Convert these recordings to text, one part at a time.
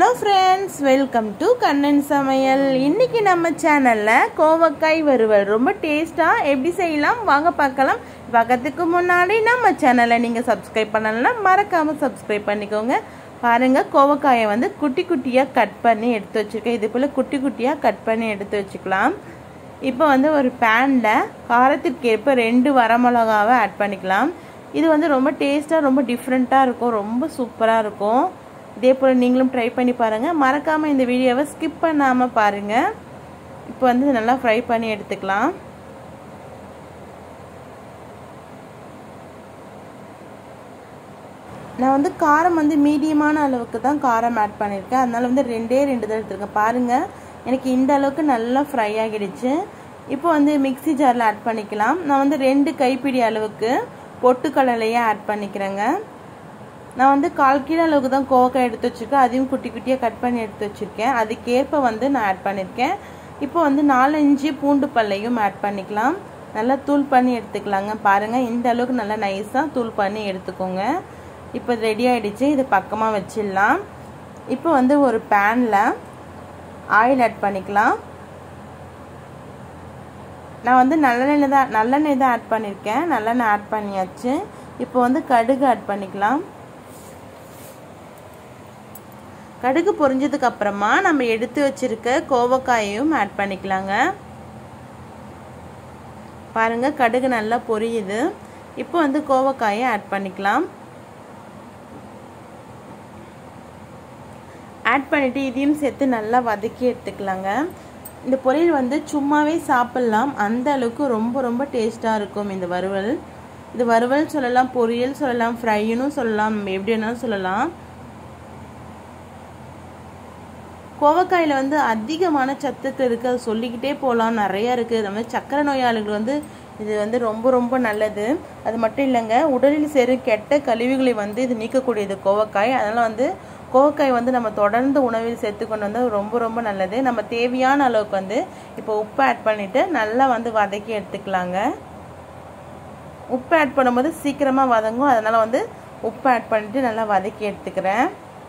friends welcome to Kannan சமையல் இன்னைக்கு நம்ம சேனலில் கோவக்காய் வறுவல் ரொம்ப டேஸ்ட்டாக எப்படி செய்யலாம் வாங்க பார்க்கலாம் பார்க்கறதுக்கு முன்னாடி நம்ம சேனலை நீங்கள் சப்ஸ்கிரைப் பண்ணலைன்னா மறக்காமல் சப்ஸ்கிரைப் பண்ணிக்கோங்க பாருங்கள் கோவக்காயை வந்து குட்டி குட்டியாக கட் பண்ணி எடுத்து வச்சுருக்கேன் இது போல் குட்டி குட்டியாக கட் பண்ணி எடுத்து வச்சுக்கலாம் இப்போ வந்து ஒரு பேனில் காரத்திற்கேற்ப ரெண்டு வரமிளகாவை ஆட் பண்ணிக்கலாம் இது வந்து ரொம்ப டேஸ்ட்டாக ரொம்ப டிஃப்ரெண்ட்டாக இருக்கும் ரொம்ப சூப்பராக இருக்கும் இதே போல் நீங்களும் ட்ரை பண்ணி பாருங்கள் மறக்காமல் இந்த வீடியோவை ஸ்கிப் பண்ணாமல் பாருங்கள் இப்போ வந்து நல்லா ஃப்ரை பண்ணி எடுத்துக்கலாம் நான் வந்து காரம் வந்து மீடியமான அளவுக்கு தான் காரம் ஆட் பண்ணியிருக்கேன் அதனால் வந்து ரெண்டே ரெண்டு தான் எடுத்துருக்கேன் பாருங்கள் எனக்கு இந்த அளவுக்கு நல்லா ஃப்ரை ஆகிடுச்சு இப்போ வந்து மிக்சி ஜாரில் ஆட் பண்ணிக்கலாம் நான் வந்து ரெண்டு கைப்பிடி அளவுக்கு பொட்டுக்கடலையே ஆட் பண்ணிக்கிறேங்க நான் வந்து கால் கிலோ அளவுக்கு தான் கோவக்காய் எடுத்து வச்சுருக்கேன் அதையும் குட்டி குட்டியாக கட் பண்ணி எடுத்து வச்சுருக்கேன் அதுக்கேற்ப வந்து நான் ஆட் பண்ணியிருக்கேன் இப்போ வந்து நாலஞ்சு பூண்டு பல்லையும் ஆட் பண்ணிக்கலாம் நல்லா தூள் பண்ணி எடுத்துக்கலாங்க பாருங்கள் இந்த அளவுக்கு நல்லா நைஸாக தூள் பண்ணி எடுத்துக்கோங்க இப்போ ரெடி ஆகிடுச்சு இது பக்கமாக வச்சிடலாம் இப்போ வந்து ஒரு பேனில் ஆயில் ஆட் பண்ணிக்கலாம் நான் வந்து நல்லெண்ணெய் தான் நல்லெண்ணெய் தான் ஆட் பண்ணியிருக்கேன் நல்லெண்ணெய் ஆட் பண்ணியாச்சு இப்போ வந்து கடுகு ஆட் பண்ணிக்கலாம் கடுகு பொரிஞ்சதுக்கு அப்புறமா நம்ம எடுத்து வச்சிருக்க கோவக்காயையும் ஆட் பண்ணிக்கலாங்க பாருங்க கடுகு நல்லா பொரியுது இப்போ வந்து கோவக்காயை ஆட் பண்ணிக்கலாம் ஆட் பண்ணிவிட்டு இதையும் சேர்த்து நல்லா வதக்கி எடுத்துக்கலாங்க இந்த பொரியல் வந்து சும்மாவே சாப்பிட்லாம் அந்த அளவுக்கு ரொம்ப ரொம்ப டேஸ்ட்டாக இருக்கும் இந்த வறுவல் இது வறுவல் சொல்லலாம் பொரியல் சொல்லலாம் ஃப்ரைன்னு சொல்லலாம் நம்ம எப்படி வேணாலும் சொல்லலாம் கோவக்காயில் வந்து அதிகமான சத்துக்கு இருக்குது அது சொல்லிக்கிட்டே போகலாம் நிறையா இருக்குது நம்ம சக்கரை நோயாளிகள் வந்து இது வந்து ரொம்ப ரொம்ப நல்லது அது மட்டும் இல்லைங்க உடலில் சேரும் கெட்ட கழிவுகளை வந்து இது நீக்கக்கூடியது கோவக்காய் அதனால் வந்து கோவக்காய் வந்து நம்ம தொடர்ந்து உணவில் சேர்த்துக்கொண்டு வந்தால் ரொம்ப ரொம்ப நல்லது நம்ம தேவையான அளவுக்கு வந்து இப்போ உப்பு ஆட் பண்ணிவிட்டு நல்லா வந்து வதக்கி எடுத்துக்கலாங்க உப்பு ஆட் பண்ணும்போது சீக்கிரமாக வதங்கும் அதனால் வந்து உப்பு ஆட் பண்ணிவிட்டு நல்லா வதக்கி எடுத்துக்கிறேன்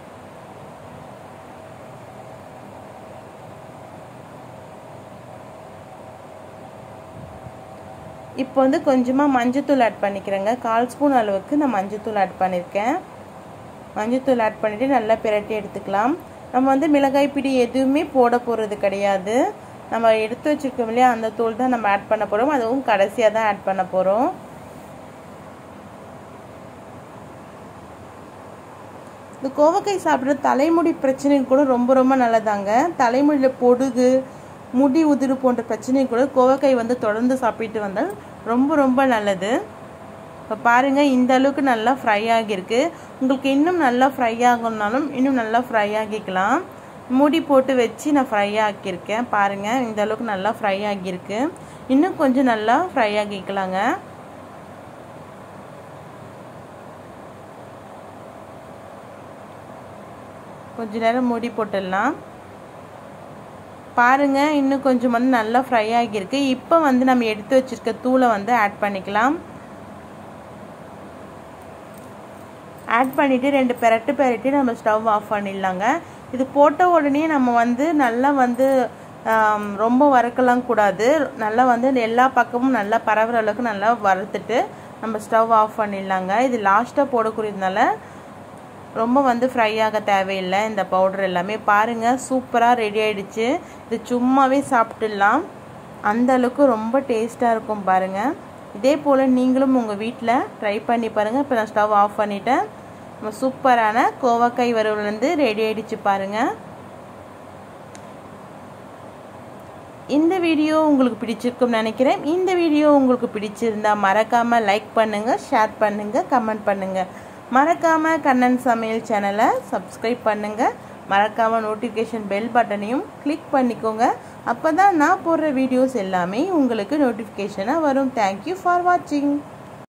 இப்போ வந்து கொஞ்சமாக மஞ்சத்தூள் ஆட் பண்ணிக்கிறேங்க கால் ஸ்பூன் அளவுக்கு நான் மஞ்சத்தூள் ஆட் பண்ணியிருக்கேன் மஞ்சத்தூள் ஆட் பண்ணிவிட்டு நல்லா பிரட்டி எடுத்துக்கலாம் நம்ம வந்து மிளகாய் பிடி எதுவுமே போட போகிறது கிடையாது நம்ம எடுத்து வச்சுருக்கோம் இல்லையா அந்த தூள் தான் நம்ம ஆட் பண்ண போகிறோம் அதுவும் கடைசியாக தான் ஆட் பண்ண போகிறோம் இந்த கோவக்காய் சாப்பிட்ற தலைமுடி பிரச்சனைக்கு கூட ரொம்ப ரொம்ப நல்லதாங்க தலைமுடியில் பொடுகு முடி உதிரு போன்ற பிரச்சனை கூட கோவக்காய் வந்து தொடர்ந்து சாப்பிட்டு வந்தால் ரொம்ப ரொம்ப நல்லது இப்போ பாருங்கள் இந்த அளவுக்கு நல்லா ஃப்ரை ஆகியிருக்கு உங்களுக்கு இன்னும் நல்லா ஃப்ரை ஆகணுனாலும் இன்னும் நல்லா ஃப்ரை ஆகிக்கலாம் மூடி போட்டு வச்சு நான் ஃப்ரை ஆக்கியிருக்கேன் பாருங்கள் இந்த அளவுக்கு நல்லா ஃப்ரை ஆகியிருக்கு இன்னும் கொஞ்சம் நல்லா ஃப்ரை ஆகிக்கலாங்க கொஞ்ச நேரம் மூடி போட்டுடலாம் பாருங்கள் இன்னும் கொஞ்சம் வந்து நல்லா ஃப்ரை ஆகியிருக்கு இப்போ வந்து நம்ம எடுத்து வச்சுருக்க தூளை வந்து ஆட் பண்ணிக்கலாம் ஆட் பண்ணிவிட்டு ரெண்டு பெரட்டு பெரட்டி நம்ம ஸ்டவ் ஆஃப் பண்ணிடலாங்க இது போட்ட உடனே நம்ம வந்து நல்லா வந்து ரொம்ப வறுக்கலாம் கூடாது நல்லா வந்து எல்லா பக்கமும் நல்லா பரவுற அளவுக்கு நல்லா வறுத்துட்டு நம்ம ஸ்டவ் ஆஃப் பண்ணிடலாங்க இது லாஸ்ட்டாக போடக்கூடியதுனால ரொம்ப வந்து ஃப்ரை ஆக தேவையில்லை இந்த பவுடர் எல்லாமே பாருங்கள் சூப்பராக ரெடி ஆகிடுச்சு இது சும்மாவே சாப்பிட்டுடலாம் அந்த அளவுக்கு ரொம்ப டேஸ்ட்டாக இருக்கும் பாருங்கள் இதே போல் நீங்களும் உங்கள் வீட்டில் ட்ரை பண்ணி பாருங்கள் இப்போ நான் ஸ்டவ் ஆஃப் பண்ணிவிட்டேன் நம்ம சூப்பரான கோவக்காய் வறுவல் வந்து ரெடி ஆகிடுச்சு பாருங்கள் இந்த வீடியோ உங்களுக்கு பிடிச்சிருக்கும்னு நினைக்கிறேன் இந்த வீடியோ உங்களுக்கு பிடிச்சிருந்தா மறக்காமல் லைக் பண்ணுங்கள் ஷேர் பண்ணுங்கள் கமெண்ட் பண்ணுங்கள் மறக்காமல் கண்ணன் சமையல் சேனலை சப்ஸ்கிரைப் பண்ணுங்கள் மறக்காமல் நோட்டிஃபிகேஷன் பெல் பட்டனையும் கிளிக் பண்ணிக்கோங்க அப்போ தான் நான் போடுற வீடியோஸ் எல்லாமே உங்களுக்கு நோட்டிஃபிகேஷனாக வரும் தேங்க்யூ ஃபார் வாட்சிங்